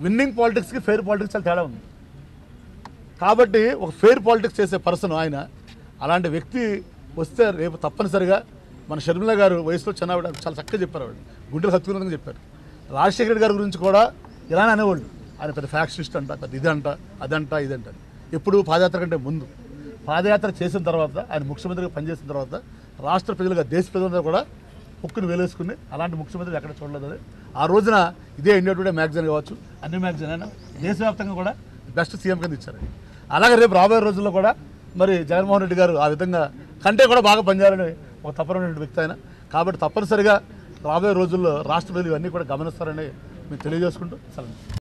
winnowing పాలిటిక్స్కి fair politics చాలా తేడా ఉంది కాబట్టి ఒక ఫెయిర్ పాలిటిక్స్ చేసే పర్సన్ ఆయన అలాంటి వ్యక్తి వస్తే రేపు తప్పనిసరిగా మన షర్మిల గారు వయసులో చిన్నవిడ చాలా చక్కగా చెప్పారు ఆవిడ గుండెలు హత్తుకున్నదని చెప్పారు రాజశేఖర రెడ్డి గారి గురించి కూడా ఇలానే అనేవాళ్ళు ఆయన పెద్ద ఫ్యాక్షనిస్ట్ అంట పెద్ద ఇదంట అదంట ఇదంట ఎప్పుడు పాదయాత్ర కంటే ముందు పాదయాత్ర చేసిన తర్వాత ఆయన ముఖ్యమంత్రిగా పనిచేసిన తర్వాత రాష్ట్ర ప్రజలుగా దేశ ప్రజలందరూ కూడా ముక్కును వేలేసుకుని అలాంటి ముఖ్యమంత్రి ఎక్కడ చూడలేదు అది ఆ రోజున ఇదే ఇండియా టుడే మ్యాగజైన్ కావచ్చు అన్ని మ్యాగజైన్ అయినా దేశవ్యాప్తంగా కూడా బెస్ట్ సీఎం కింద ఇచ్చారు అలాగే రేపు రాబోయే రోజుల్లో కూడా మరి జగన్మోహన్ రెడ్డి గారు ఆ విధంగా కంటే కూడా బాగా పనిచేయాలని ఒక తప్పనటువంటి వ్యక్తి ఆయన కాబట్టి తప్పనిసరిగా రాబోయే రోజుల్లో రాష్ట్ర ప్రజలు ఇవన్నీ కూడా గమనిస్తారని మేము తెలియజేసుకుంటూ సెలవు